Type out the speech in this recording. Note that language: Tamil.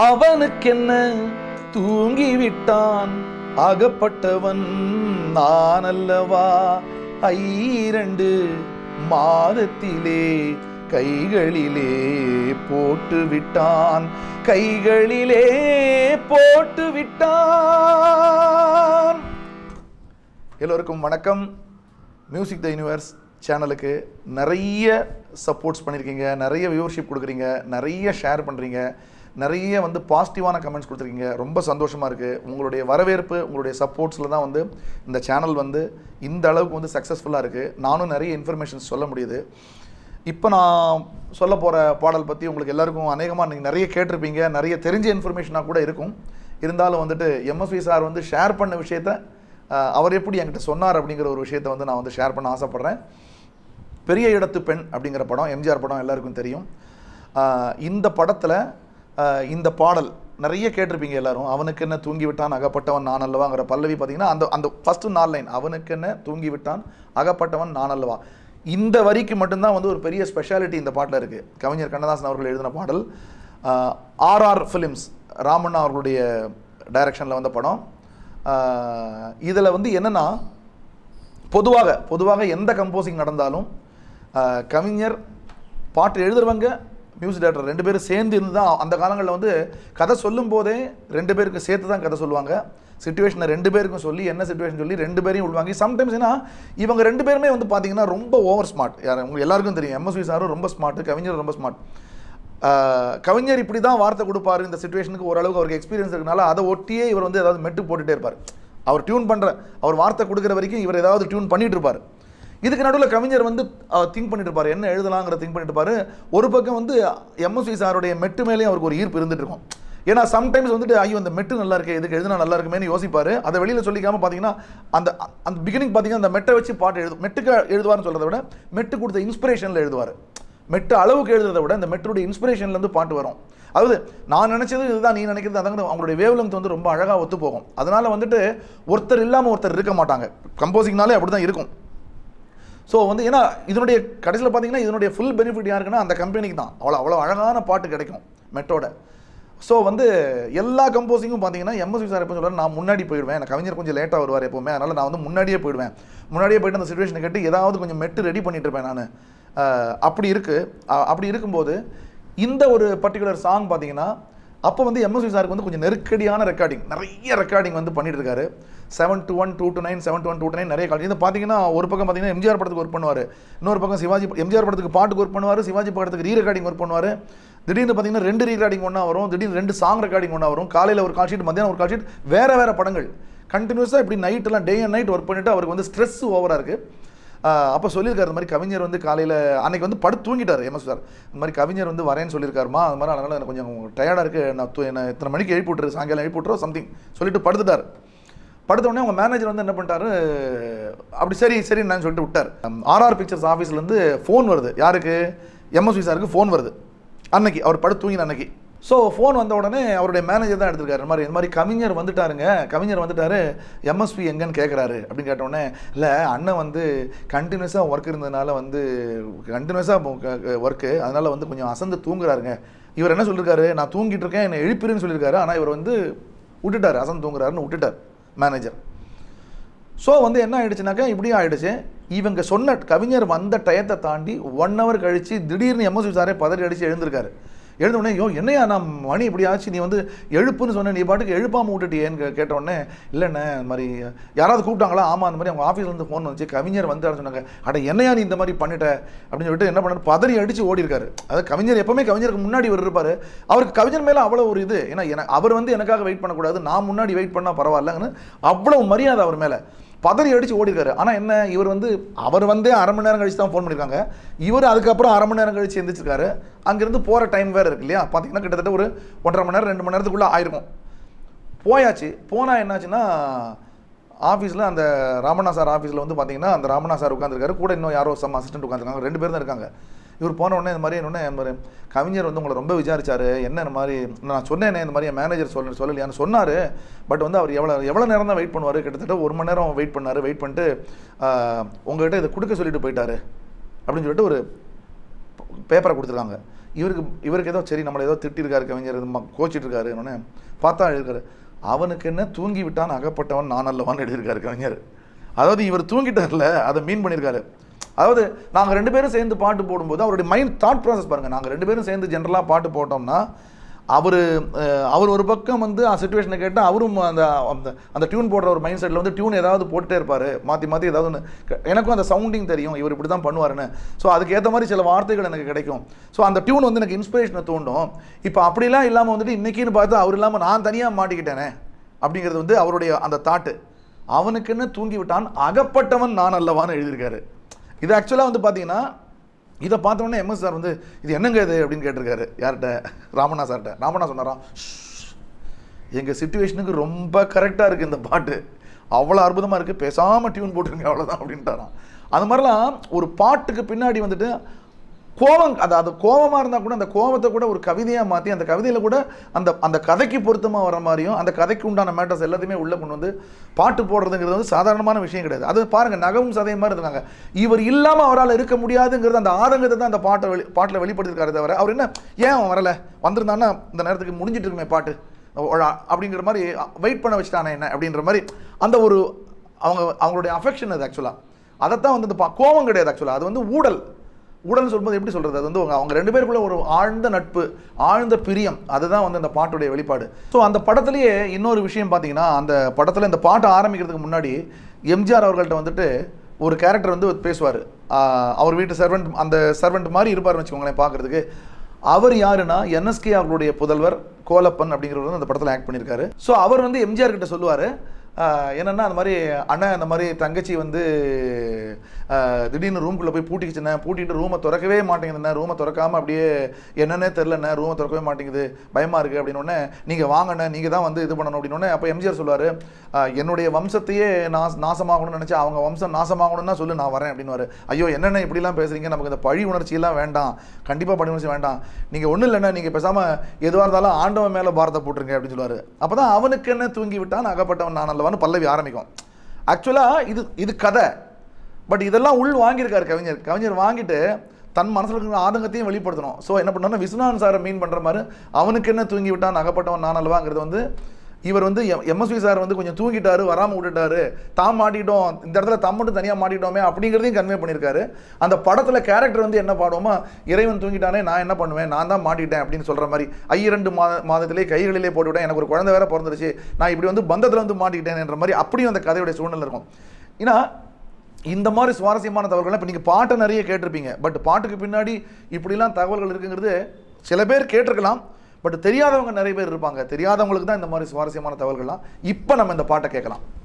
அவனுக்கென்ன தூங்கிவிட்டான் அகப்பட்டவன் நான் அல்லவா ஐரண்டு மாதத்திலே கைகளிலே போட்டு விட்டான் கைகளிலே போட்டு விட்டான் எல்லோருக்கும் வணக்கம் மியூசிக் த யூனிவர்ஸ் சேனலுக்கு நிறைய சப்போர்ட்ஸ் பண்ணியிருக்கீங்க நிறைய வியூவர்ஷிப் கொடுக்குறீங்க நிறைய ஷேர் பண்ணுறீங்க நிறைய வந்து பாசிட்டிவான கமெண்ட்ஸ் கொடுத்துருக்கீங்க ரொம்ப சந்தோஷமாக இருக்குது உங்களுடைய வரவேற்பு உங்களுடைய சப்போர்ட்ஸில் தான் வந்து இந்த சேனல் வந்து இந்த அளவுக்கு வந்து சக்ஸஸ்ஃபுல்லாக இருக்குது நானும் நிறைய இன்ஃபர்மேஷன்ஸ் சொல்ல முடியுது இப்போ நான் சொல்ல போகிற பாடல் பற்றி உங்களுக்கு எல்லாருக்கும் அநேகமாக நீங்கள் நிறைய கேட்டிருப்பீங்க நிறைய தெரிஞ்ச இன்ஃபர்மேஷனாக கூட இருக்கும் இருந்தாலும் வந்துட்டு எம்எஸ்வி சார் வந்து ஷேர் பண்ண விஷயத்த அஹ், அவர் எப்படி என்கிட்ட சொன்னார் அப்படிங்கிற ஒரு விஷயத்த வந்து நான் வந்து ஷேர் பண்ண ஆசைப்பட்றேன் பெரிய இடத்து பெண் அப்படிங்கிற படம் எம்ஜிஆர் படம் எல்லாருக்கும் தெரியும் ஆஹ் இந்த படத்தில் இந்த பாடல் நிறைய கேட்டிருப்பீங்க எல்லாரும் அவனுக்கு என்ன தூங்கி விட்டான் அகப்பட்டவன் நான் அல்லவாங்கிற பல்லவி பார்த்தீங்கன்னா அந்த அந்த ஃபஸ்ட்டு நாலு லைன் அவனுக்கு என்ன தூங்கி விட்டான் அகப்பட்டவன் நான் அல்லவா இந்த வரிக்கு மட்டும்தான் வந்து ஒரு பெரிய ஸ்பெஷாலிட்டி இந்த பாட்டில் இருக்குது கவிஞர் கண்ணதாசன் அவர்கள் எழுதின பாடல் ஆர்ஆர் ஃபிலிம்ஸ் ராமண்ணா அவர்களுடைய டைரக்ஷனில் வந்த படம் இதில் வந்து என்னென்னா பொதுவாக பொதுவாக எந்த கம்போசிங் நடந்தாலும் ஆஹ், கவிஞர் பாட்டு எழுதுறவங்க மியூசிக் டேரக்டர் ரெண்டு பேரும் சேர்ந்து இருந்து தான் அந்த காலங்களில் வந்து கதை சொல்லும் போதே ரெண்டு பேருக்கு சேர்த்து தான் கதை சொல்லுவாங்க சுச்சுவேஷனை ரெண்டு பேருக்கும் சொல்லி என்ன சுச்சுவேஷன் சொல்லி ரெண்டு பேரையும் உள்வாங்கி சம்டைம்ஸ் ஏன்னா இவங்க ரெண்டு பேருமே வந்து பார்த்தீங்கன்னா ரொம்ப ஓவர் ஸ்மார்ட் யார் உங்களுக்கு எல்லாருக்கும் தெரியும் எம்எஸ்வி சாரும் ரொம்ப ஸ்மார்ட் கவிஞர் ரொம்ப ஸ்மார்ட் ஆஹ் கவிஞர் இப்படி தான் வார்த்தை கொடுப்பாரு இந்த சுச்சுவேஷனுக்கு ஓரளவுக்கு அவருக்கு எக்ஸ்பீரியன்ஸ் இருக்கனால அதை ஒட்டியே இவர் வந்து ஏதாவது மெட்டு போட்டுட்டே இருப்பார் அவர் டியூன் பண்ணுற அவர் வார்த்தை கொடுக்குற வரைக்கும் இவர் ஏதாவது டியூன் பண்ணிட்டு இருப்பார் இதுக்கு நடுவில் கவிஞர் வந்து திங்க் பண்ணிட்டு இருப்பார் என்ன எழுதலாங்கிற திங்க் பண்ணிட்டு இருப்பாரு ஒரு பக்கம் வந்து எம்எஸ்வி சாருடைய மெட்டு மேலேயும் அவருக்கு ஒரு ஈர்ப்பு இருந்துட்டு இருக்கும் ஏன்னா சம்டைம்ஸ் வந்துட்டு ஐயோ இந்த மெட்டு நல்லா இருக்கே இதுக்கு எழுதினா நல்லா இருக்குமேனு யோசிப்பாரு அதை வெளியில் சொல்லிக்காம பார்த்தீங்கன்னா அந்த அந்த பிகினிங் பார்த்தீங்கன்னா அந்த மெட்டை வச்சு பாட்டு எழுது மெட்டுக்கு எழுதுவார்னு சொல்றதை விட மெட்டு கொடுத்த இன்ஸ்பிரேஷனில் எழுதுவார் மெட்டு அளவுக்கு எழுதுறதை விட இந்த மெட்டுடைய இன்ஸ்பிரேஷன்லேருந்து பாட்டு வரும் அதாவது நான் நினச்சது இதுதான் நீ நினைக்கிறது அதாங்க அவங்களுடைய வேவ்லெங்த் வந்து ரொம்ப அழகாக ஒத்து போகும் அதனால வந்துட்டு ஒருத்தர் இல்லாமல் ஒருத்தர் இருக்க மாட்டாங்க கம்போசிங்னாலே அப்படி தான் இருக்கும் ஸோ வந்து ஏன்னா இதனுடைய கடைசியில் பார்த்தீங்கன்னா இதனுடைய ஃபுல் பெனிஃபிட் யாருக்குன்னா அந்த கம்பெனிக்கு தான் அவ்வளோ அவ்வளோ அழகான பாட்டு கிடைக்கும் மெட்டோட ஸோ வந்து எல்லா கம்போசிங்கும் பார்த்தீங்கன்னா எம்எஸ்வி சார் எப்போ சொல்றாரு நான் முன்னாடி போயிடுவேன் எனக்கு கவிஞர் கொஞ்சம் லேட்டாக வருவார் எப்போவுமே அதனால் நான் வந்து முன்னாடியே போயிடுவேன் முன்னாடியே போயிட்டு அந்த சுச்சுவேஷனை கேட்டு ஏதாவது கொஞ்சம் மெட்டு ரெடி பண்ணிட்டு இருப்பேன் நான் அப்படி இருக்கு அஹ் அப்படி இருக்கும்போது இந்த ஒரு பர்டிகுலர் சாங் பார்த்தீங்கன்னா அப்போ வந்து எம்எஸ்வி சாருக்கு வந்து கொஞ்சம் நெருக்கடியான ரெக்கார்டிங் நிறைய ரெக்கார்டிங் வந்து பண்ணிட்டு இருக்காரு seven two one two two nine seven two one two two nine நிறைய கால் இது பார்த்தீங்கன்னா ஒரு பக்கம் பார்த்தீங்கன்னா எம்ஜிஆர் படத்துக்கு ஒர்க் பண்ணுவார் இன்னொரு பக்கம் சிவாஜி எம்ஜிஆர் படத்துக்கு பாட்டுக்கு ஒர்க் பண்ணுவார் சிவாஜி படத்துக்கு ரீ ரெக்கார்டிங் ஒர்க் பண்ணுவார் திடீர்னு பார்த்தீங்கன்னா ரெண்டு ரீகார்டிங் ஒன்றா வரும் திடீர்னு ரெண்டு சாங் ரெக்கார்டிங் ஒன்றா வரும் காலையில் ஒரு கால் ஷீட் மத்தியானம் ஒரு கால் ஷீட் வேற வேற படங்கள் கண்டினியூஸாக இப்படி நைட்டெல்லாம் டே அண்ட் நைட் ஒர்க் பண்ணிட்டு அவருக்கு வந்து ஸ்ட்ரெஸ் ஓவராக இருக்குது அப்போ சொல்லியிருக்காரு இந்த மாதிரி கவிஞர் வந்து காலையில் அன்னைக்கு வந்து படுத்து தூங்கிட்டார் எம்எஸ் சார் இந்த மாதிரி கவிஞர் வந்து வரேன்னு சொல்லியிருக்காருமா அது மாதிரி அதனால் எனக்கு கொஞ்சம் டயர்டாக இருக்குது நான் தூ- என்ன இத்தனை மணிக்கு எழுப்பி விட்டுரு சாயங்காலம் எழுப்பி விட்டுறோம் சம்திங் சொல்லிட்டு படுத்துட்டார் படுத்த உடனே அவங்க மேனேஜர் வந்து என்ன பண்ணிட்டாரு அப்படி சரி சரி நான் சொல்லிட்டு விட்டார் ஆர்ஆர் பிக்சர்ஸ் ஆஃபீஸ்லேருந்து ஃபோன் வருது யாருக்கு எம்எஸ்வி சாருக்கு ஃபோன் வருது அன்னைக்கு அவர் படுத்து தூங்கின அன்னைக்கு ஸோ ஃபோன் வந்த உடனே அவருடைய மேனேஜர் தான் எடுத்திருக்காரு இந்த மாதிரி இந்த மாதிரி கவிஞர் வந்துட்டாருங்க கவிஞர் வந்துட்டாரு எம்எஸ்வி எங்கன்னு கேட்குறாரு அப்படின்னு கேட்ட உடனே இல்லை அண்ணன் வந்து கண்டினியூஸாக ஒர்க் இருந்ததுனால வந்து கண்டினியூஸாக ஒர்க்கு அதனால வந்து கொஞ்சம் அசந்து தூங்குறாருங்க இவர் என்ன சொல்லியிருக்காரு நான் தூங்கிட்டு இருக்கேன் என்னை எழுப்பிருன்னு சொல்லியிருக்காரு ஆனால் இவர் வந்து விட்டுட்டார் அசந்து தூங்குறாருன்னு விட்டுட்டார் மேனேஜர் ஸோ வந்து என்ன ஆயிடுச்சுனாக்கா இப்படியும் ஆயிடுச்சு இவங்க சொன்ன கவிஞர் வந்த டயத்தை தாண்டி ஒன் ஹவர் கழிச்சு திடீர்னு எம்எஸ்வி சாரே பதறி அடிச்சு எழுந்திருக்காரு எழுந்த உடனே யோ என்னையா நான் மணி இப்படி ஆச்சு நீ வந்து எழுப்புன்னு சொன்ன நீ பாட்டுக்கு எழுப்பாம விட்டுட்டியேன்னு கே- கேட்ட உடனே இல்லைண்ணே இந்த மாதிரி யாராவது கூப்பிட்டாங்களா ஆமாம் அந்த மாதிரி அவங்க ஆஃபீஸ்லேருந்து ஃபோன் வந்துச்சு கவிஞர் வந்து சொன்னாங்க அட என்னையா நீ இந்த மாதிரி பண்ணிட்ட அப்படின்னு சொல்லிட்டு என்ன பண்ணாரு பதறி அடிச்சு ஓடி இருக்காரு அதாவது கவிஞர் எப்பவுமே கவிஞருக்கு முன்னாடி இவர் இருப்பாரு அவருக்கு கவிஞர் மேலே அவ்வளோ ஒரு இது ஏன்னா என அவர் வந்து எனக்காக வெயிட் பண்ணக்கூடாது நான் முன்னாடி வெயிட் பண்ணால் பரவாயில்லங்கன்னு அவ்வளோ மரியாதை அவர் மேலே பதறி அடிச்சு ஓடி இருக்காரு ஆனால் என்ன இவர் வந்து அவர் வந்தே அரை மணி நேரம் கழிச்சு தான் ஃபோன் பண்ணியிருக்காங்க இவர் அதுக்கப்புறம் அரை மணி நேரம் கழிச்சு எந்திரிச்சிருக்காரு அங்கேருந்து போகிற டைம் வேறு இருக்கு இல்லையா பார்த்தீங்கன்னா கிட்டத்தட்ட ஒரு ஒன்றரை மணி நேரம் ரெண்டு மணி நேரத்துக்குள்ளே ஆயிருக்கும் போயாச்சு போனால் என்னாச்சுன்னா ஆஃபீஸில் அந்த ராமண்ணா சார் ஆஃபீஸில் வந்து பார்த்தீங்கன்னா அந்த ராமண்ணா சார் உட்காந்துருக்காரு கூட இன்னும் யாரோ சம் அசிஸ்டன்ட் உட்காந்துருக்காங்க ரெண்டு பேர் தான் இருக்காங்க இவர் போன உடனே இந்த மாதிரி என்ன இந்த மாதிரி கவிஞர் வந்து உங்களை ரொம்ப விசாரிச்சாரு என்ன இந்த மாதிரி நான் சொன்னேனே இந்த மாதிரி என் மேனேஜர் சொல்ல சொல்லலையான்னு சொன்னார் பட் வந்து அவர் எவ்வளோ எவ்வளோ நேரம் தான் வெயிட் பண்ணுவார் கிட்டத்தட்ட ஒரு மணி நேரம் வெயிட் பண்ணார் வெயிட் பண்ணிட்டு ஆஹ், உங்ககிட்ட இதை கொடுக்க சொல்லிட்டு போயிட்டாரு அப்படின்னு சொல்லிட்டு ஒரு பேப்பரை கொடுத்துருக்காங்க இவருக்கு இவருக்கு ஏதோ சரி நம்மளை ஏதோ திட்டிருக்காரு கவிஞர் இது ம- கோச்சிட்டு இருக்காரு உடனே பார்த்தா எழுதிருக்காரு அவனுக்கு என்ன தூங்கி விட்டான் அகப்பட்டவன் நான் அல்லவான்னு எழுதியிருக்காரு கவிஞர் அதாவது இவர் தூங்கிட்டார்ல அதை மீன் பண்ணியிருக்காரு அதாவது நாங்கள் ரெண்டு பேரும் சேர்ந்து பாட்டு போடும்போது அவருடைய மைண்ட் தாட் ப்ராசஸ் பாருங்கள் நாங்கள் ரெண்டு பேரும் சேர்ந்து ஜென்ரலாக பாட்டு போட்டோம்னா அவர் அவர் ஒரு பக்கம் வந்து சுச்சுவேஷனை கேட்டால் அவரும் அந்த அந்த அந்த டியூன் போடுற ஒரு மைண்ட் செட்டில் வந்து டியூன் ஏதாவது போட்டுட்டே இருப்பார் மாற்றி மாற்றி ஏதாவது ஒன்று எனக்கும் அந்த சவுண்டிங் தெரியும் இவர் இப்படி தான் பண்ணுவாருன்னு ஸோ அதுக்கேற்ற மாதிரி சில வார்த்தைகள் எனக்கு கிடைக்கும் ஸோ அந்த டியூன் வந்து எனக்கு இன்ஸ்பிரேஷனை தூண்டும் இப்போ அப்படிலாம் இல்லாமல் வந்துட்டு இன்னைக்குன்னு பார்த்து அவர் இல்லாமல் நான் தனியாக மாட்டிக்கிட்டேனே அப்படிங்கிறது வந்து அவருடைய அந்த தாட்டு அவனுக்குன்னு தூங்கி விட்டான் அகப்பட்டவன் நான் அல்லவான்னு எழுதியிருக்காரு இது ஆக்சுவலாக வந்து பார்த்தீங்கன்னா இதை பார்த்த உடனே எம்எஸ் சார் வந்து இது என்னங்க இது அப்படின்னு கேட்டிருக்காரு யார்கிட்ட ராமண்ணா சார்கிட்ட ராமண்ணா சொன்னாராம் எங்கள் சுச்சுவேஷனுக்கு ரொம்ப கரெக்டாக இருக்குது இந்த பாட்டு அவ்வளோ அற்புதமாக இருக்குது பேசாமல் டியூன் போட்டுருங்க அவ்வளோதான் அப்படின்ட்டாராம் அது மாதிரிலாம் ஒரு பாட்டுக்கு பின்னாடி வந்துட்டு கோவம் அது அது கோவமாக இருந்தால் கூட அந்த கோவத்தை கூட ஒரு கவிதையாக மாற்றி அந்த கவிதையில் கூட அந்த அந்த கதைக்கு பொருத்தமாக வர மாதிரியும் அந்த கதைக்கு உண்டான மேட்டர்ஸ் எல்லாத்தையுமே உள்ளே கொண்டு வந்து பாட்டு போடுறதுங்கிறது வந்து சாதாரணமான விஷயம் கிடையாது அது பாருங்கள் நகவும் சதையும் மாதிரி இருந்தாங்க இவர் இல்லாமல் அவரால் இருக்க முடியாதுங்கிறது அந்த ஆதங்கத்தை தான் அந்த பாட்டை வெளி பாட்டில் வெளிப்படுத்திருக்காரு தவிர அவர் என்ன ஏன் அவன் வரலை வந்திருந்தான்னா இந்த நேரத்துக்கு முடிஞ்சிட்டு இருக்குமே பாட்டு ஒழா அப்படிங்கிற மாதிரி வெயிட் பண்ண வச்சுட்டானே என்ன அப்படின்ற மாதிரி அந்த ஒரு அவங்க அவங்களுடைய அஃபெக்ஷன் அது ஆக்சுவலாக அதைத்தான் வந்து இந்த பா கோவம் கிடையாது ஆக்சுவலாக அது வந்து ஊடல் ஊடல்னு சொல்லும்போது எப்படி சொல்கிறது அது வந்து அவங்க அவங்க ரெண்டு பேருக்குள்ள ஒரு ஆழ்ந்த நட்பு ஆழ்ந்த பிரியம் அதுதான் வந்து அந்த பாட்டுடைய வெளிப்பாடு ஸோ அந்த படத்துலேயே இன்னொரு விஷயம் பார்த்தீங்கன்னா அந்த படத்தில் இந்த பாட்டு ஆரம்பிக்கிறதுக்கு முன்னாடி எம்ஜிஆர் அவர்கள்ட்ட வந்துட்டு ஒரு கேரக்டர் வந்து பேசுவார் அவர் வீட்டு சர்வெண்ட் அந்த சர்வெண்ட் மாதிரி இருப்பார்னு வச்சுக்கோங்களேன் பார்க்குறதுக்கு அவர் யாருன்னா என்எஸ்கே அவர்களுடைய புதல்வர் கோலப்பன் அப்படிங்கிறவர் வந்து அந்த படத்தில் ஆக்ட் பண்ணியிருக்காரு ஸோ அவர் வந்து எம்ஜிஆர் கிட்ட சொல்லுவார் என்னென்னா அந்த மாதிரி அண்ணன் அந்த மாதிரி தங்கச்சி வந்து ஆஹ், திடீர்னு ரூம்குள்ளே போய் பூட்டிக்கிச்சுண்ணே பூட்டிட்டு ரூமை திறக்கவே மாட்டேங்குதுண்ணே ரூமை திறக்காம அப்படியே என்னன்னே தெரிலண்ணே ரூமை திறக்கவே மாட்டேங்குது பயமாக இருக்குது அப்படின்னு உடனே நீங்கள் வாங்கண்ணே நீங்கள் தான் வந்து இது பண்ணணும் அப்படின்னு உடனே அப்போ எம்ஜிஆர் சொல்லுவார் என்னுடைய வம்சத்தையே நாச நாசமாகணும்னு நினச்சா அவங்க வம்சம் நாசமாகணும்னா சொல்லு நான் வரேன் அப்படின்னுவாரு ஐயோ என்னென்ன இப்படிலாம் பேசுறீங்க நமக்கு இந்த பழி உணர்ச்சியெல்லாம் வேண்டாம் கண்டிப்பாக பழி உணர்ச்சி வேண்டாம் நீங்கள் ஒன்றும் இல்லைண்ணே நீங்கள் பேசாமல் எதுவாக இருந்தாலும் ஆண்டவன் மேலே பாரத்தை போட்டுருங்க அப்படின்னு சொல்லுவார் அப்போ தான் அவனுக்கு என்ன தூங்கி விட்டான் அகப்பட்டவன் நான் அல்லவான்னு பல்லவி ஆரம்பிக்கும் ஆக்சுவலாக இது இது கதை பட் இதெல்லாம் உள் வாங்கியிருக்காரு கவிஞர் கவிஞர் வாங்கிட்டு தன் மனசில் இருக்கிற ஆதங்கத்தையும் வெளிப்படுத்தணும் ஸோ என்ன பண்ணாருன்னா விஸ்வநாதன் சாரை மீன் பண்ணுற மாதிரி அவனுக்கு என்ன தூங்கி விட்டான் அகப்பட்டவன் நான் அல்லவாங்கிறது வந்து இவர் வந்து எம்எஸ்வி சார் வந்து கொஞ்சம் தூங்கிட்டாரு வராமல் விட்டுட்டாரு தாம் மாட்டிட்டோம் இந்த இடத்துல தாம் மட்டும் தனியாக மாட்டிட்டோமே அப்படிங்கிறதையும் கன்வே பண்ணியிருக்காரு அந்த படத்தில் கேரக்டர் வந்து என்ன பாடுவோமா இறைவன் தூங்கிட்டானே நான் என்ன பண்ணுவேன் நான் தான் மாட்டிட்டேன் அப்படின்னு சொல்கிற மாதிரி ஐயிரண்டு மாத மாதத்திலே கைகளிலே போட்டுவிட்டேன் எனக்கு ஒரு குழந்தை வேற பிறந்துருச்சு நான் இப்படி வந்து பந்தத்தில் வந்து மாட்டிக்கிட்டேன்ற மாதிரி அப்படியும் அந்த கதையுடைய சூழ்நிலை இருக்கும் ஏன்னா இந்த மாதிரி சுவாரஸ்யமான தகவல்கள் இப்போ நீங்கள் பாட்டை நிறைய கேட்டிருப்பீங்க பட் பாட்டுக்கு பின்னாடி இப்படிலாம் தகவல்கள் இருக்குங்கிறது சில பேர் கேட்டிருக்கலாம் பட் தெரியாதவங்க நிறைய பேர் இருப்பாங்க தெரியாதவங்களுக்கு தான் இந்த மாதிரி சுவாரஸ்யமான தகவல்கள்லாம் இப்போ நம்ம இந்த பாட்டை கேட்கலாம்